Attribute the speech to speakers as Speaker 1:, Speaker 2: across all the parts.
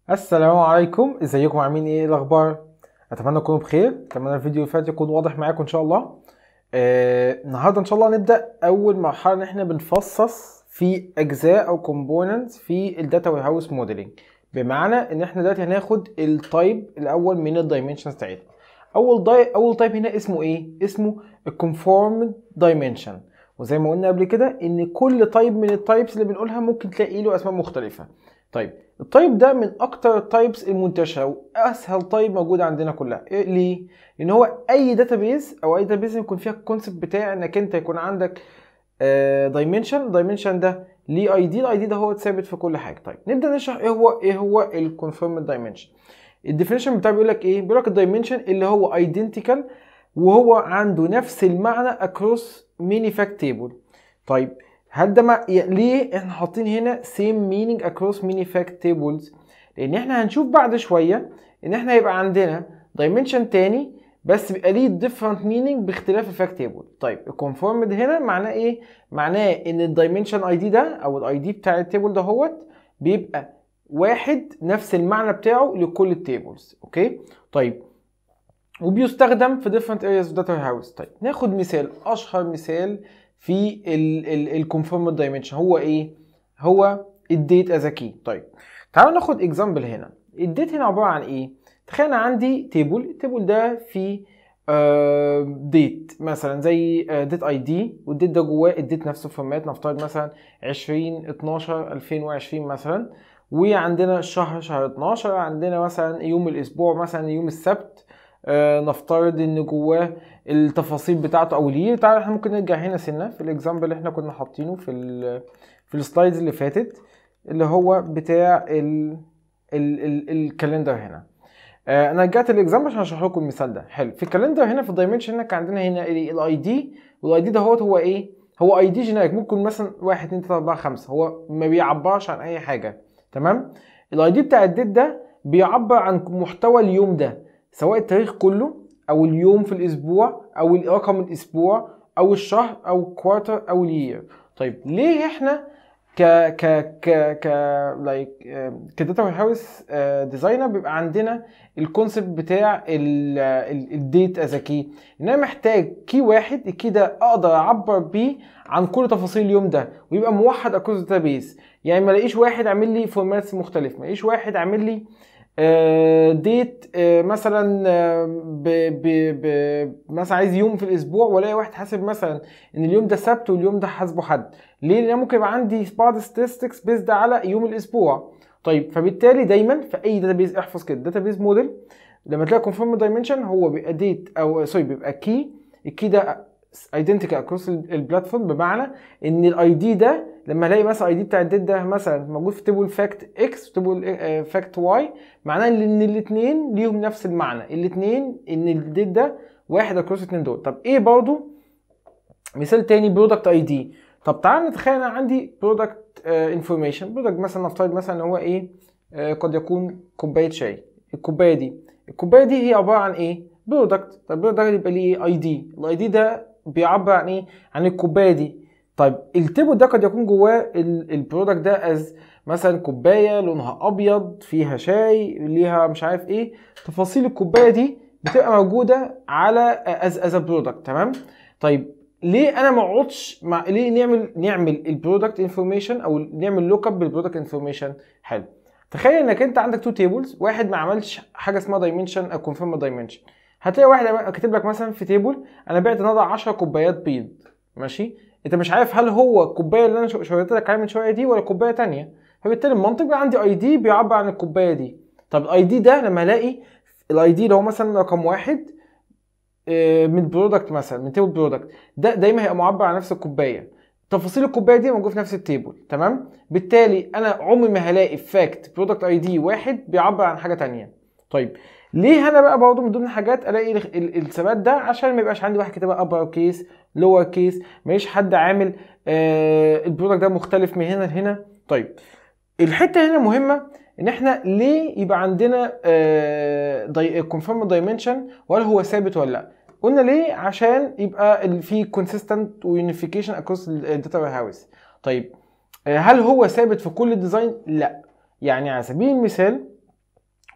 Speaker 1: السلام عليكم ازيكم عاملين ايه إيه الاخبار اتمنى تكونوا بخير اتمنى الفيديو اللي فات يكون واضح معاكم ان شاء الله آه، النهارده ان شاء الله نبدا اول مرحله ان احنا بنفصص في اجزاء او كومبوننتس في الداتا وير هاوس موديلنج بمعنى ان احنا دلوقتي هناخد التايب الاول من الدايمنشنز بتاعتنا اول داي اول تايب هنا اسمه ايه اسمه الكونفورم دايمنشن وزي ما قلنا قبل كده ان كل تايب من التايبس اللي بنقولها ممكن تلاقي له اسماء مختلفه طيب التايب ده من اكتر التايبس المنتشره واسهل تايب موجود عندنا كلها إيه ليه لان هو اي داتابيز او اي داتابيز يكون فيها الكونسيبت بتاع انك انت يكون عندك دايمنشن الدايمنشن ده ليه اي دي الاي دي ده هو ثابت في كل حاجه طيب نبدا نشرح ايه هو ايه هو الكونفيرم دايمنشن الديفينيشن بتاعه بيقول لك ايه بيقول لك الدايمنشن اللي هو ايدنتيكال وهو عنده نفس المعنى اكروس ميني فاكت تيبل طيب هل ده ما يعني ليه احنا حاطين هنا same meaning across many fact tables لان احنا هنشوف بعد شويه ان احنا هيبقى عندنا dimension تاني بس بيبقى ليه different meaning باختلاف الفاكت تيبل طيب الكونفورمد هنا معناه ايه معناه ان الدايمنشن اي دي ده او الاي دي بتاع التيبل دهوت بيبقى واحد نفس المعنى بتاعه لكل التيبلز اوكي طيب وبيستخدم في different areas of data warehouse طيب ناخد مثال اشهر مثال في الكونفورم دايمنشن هو ايه هو الديت از كي طيب تعالوا ناخد اكزامبل هنا الديت هنا عباره عن ايه تخيل انا عندي تيبل التيبل ده فيه ديت مثلا زي ديت اي دي والديت ده جواه الديت نفسه فورمات نفترض مثلا 20 12 2020 مثلا وعندنا الشهر شهر 12 عندنا مثلا يوم الاسبوع مثلا يوم السبت آه نفترض ان جواه التفاصيل بتاعته او ليه تعالى احنا ممكن نرجع هنا سنه في الاكزامبل اللي احنا كنا حاطينه في ال في السلايدز اللي فاتت اللي هو بتاع ال ال ال الكالندر هنا آه انا رجعت الاكزامبل عشان اشرح لكم المثال ده حلو في الكالندر هنا في الدايمنشن هنا كان عندنا هنا الاي دي والاي دي ده هو هو ايه هو اي دي جينيريك ممكن مثلا 1 2 3 4 5 هو ما بيعبرش عن اي حاجه تمام الاي دي بتاع الديت ده بيعبر عن محتوى اليوم ده سواء التاريخ كله او اليوم في الاسبوع او رقم الاسبوع او الشهر او الكوارتر او اليير طيب ليه احنا ك ك ك ك لايك كداتا وير هاوس ديزاينر بيبقى عندنا الكونسيبت بتاع الديت از كي ان انا محتاج كي واحد الكي ده اقدر اعبر بيه عن كل تفاصيل اليوم ده ويبقى موحد اكروس داتابيز يعني ما الاقيش واحد عامل لي فورماتس مختلف ما الاقيش واحد عامل لي ديت مثلا ب ب ب مثلا عايز يوم في الاسبوع والاقي واحد حاسب مثلا ان اليوم ده سبت واليوم ده حاسبه حد ليه لان ممكن يبقى عندي بعض statistics بيزد على يوم الاسبوع طيب فبالتالي دايما في اي داتابيز احفظ كده داتابيز موديل لما تلاقي كونفيرم دايمنشن هو بيبقى ديت او سوري بيبقى كي الكي ده ايدنتيكال اكروس البلاتفورم بمعنى ان الاي دي ده لما الاقي مثلا اي دي بتاع الديت ده مثلا موجود في تيبل فاكت اكس وتيبل فاكت واي معناه ان الاثنين ليهم نفس المعنى الاثنين ان الديت ده واحد اكروس الاثنين دول طب ايه برضه مثال تاني برودكت اي دي طب تعال نتخيل انا عندي برودكت انفورميشن برودكت مثلا نفترض مثلا هو ايه آه قد يكون كوبايه شاي الكوبايه دي الكوبايه دي هي عباره عن ايه برودكت طب البرودكت يبقى ليه اي دي الاي دي ده بيعبر عن ايه عن الكوبايه دي طيب التيبل ده قد يكون جواه البرودكت ده از مثلا كوبايه لونها ابيض فيها شاي ليها مش عارف ايه تفاصيل الكوبايه دي بتبقى موجوده على از از برودكت تمام طيب ليه انا ما اقعدش مع ليه نعمل نعمل البرودكت انفورميشن او نعمل لوك اب بالبرودكت انفورميشن حلو تخيل انك انت عندك تو تيبلز واحد ما عملش حاجه اسمها دايمنشن او كونفيرم دايمنشن هتلاقي واحد كاتب لك مثلا في تيبل انا بعت النهارده 10 كوبايات بيض ماشي انت مش عارف هل هو الكوبايه اللي انا شورت لك عليها من شويه دي ولا كوبايه تانية فبالتالي المنطق بقى عندي اي دي بيعبر عن الكوبايه دي طب الاي دي ده لما الاقي الاي دي اللي هو مثلا رقم واحد من برودكت مثلا من تيبل برودكت ده دايما هيبقى معبر عن نفس الكوبايه تفاصيل الكوبايه دي موجوده في نفس التيبل تمام بالتالي انا عمري ما هلاقي فاكت برودكت اي دي واحد بيعبر عن حاجه تانية طيب ليه انا بقى برضه من ضمن الحاجات الاقي الثبات ده عشان ما يبقاش عندي واحد كتابه ابر كيس لور كيس ما يبقاش حد عامل آه البرودكت ده مختلف من هنا لهنا طيب الحته هنا مهمه ان احنا ليه يبقى عندنا كونفيرم دايمنشن وهل هو ثابت ولا لا قلنا ليه عشان يبقى في كونسيستنت ويونيفيكيشن اكروس الداتا وير هاوس طيب هل هو ثابت في كل ديزاين لا يعني على سبيل المثال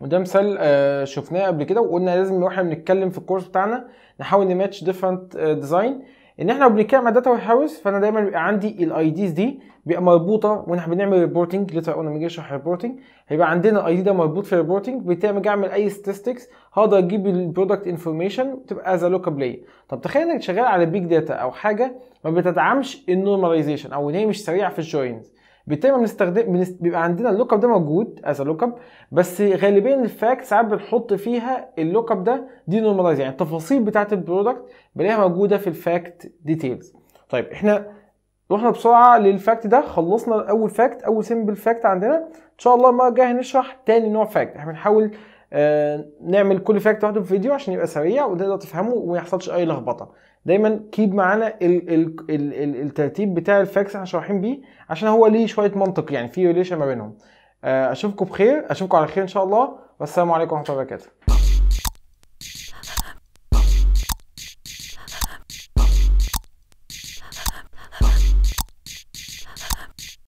Speaker 1: وده مثال آه، شفناه قبل كده وقلنا لازم واحنا بنتكلم في الكورس بتاعنا نحاول نماتش ديفرنت ديزاين ان احنا لو بنتكلم عن داتا وير هاوس فانا دايما بيبقى عندي الاي ديز دي بيبقى مربوطه واحنا بنعمل ريبورتنج لسه قلنا بنيجي نشرح ريبورتنج هيبقى عندنا الاي دي ده مربوط في الريبورتنج بالتالي لما اعمل اي statistics هقدر اجيب البرودكت انفورميشن تبقى از لوك اب ليا طب تخيل انك شغال على بيج داتا او حاجه ما بتدعمش النورماليزيشن او ان هي مش سريعه في الجوينز بالتالي ما بنستخدم بنست... بيبقى عندنا اللوك اب ده موجود از لوك اب بس غالبيا الفاكت ساعات بنحط فيها اللوك اب ده دي نورماليز يعني التفاصيل بتاعه البرودكت بلاقيها موجوده في الفاكت ديتيلز طيب احنا رحنا بسرعه للفاكت ده خلصنا اول فاكت اول سيمبل فاكت عندنا ان شاء الله المره الجايه هنشرح تاني نوع فاكت احنا بنحاول آه نعمل كل فاكت لوحده في فيديو عشان يبقى سريع وتقدر تفهمه وما يحصلش اي لخبطه دايما كيب معانا ال ال ال ال الترتيب بتاع الفاكس احنا شارحين بيه عشان هو ليه شويه منطق يعني في ريليشن ما بينهم آه اشوفكم بخير اشوفكم على خير ان شاء الله والسلام عليكم ورحمه الله وبركاته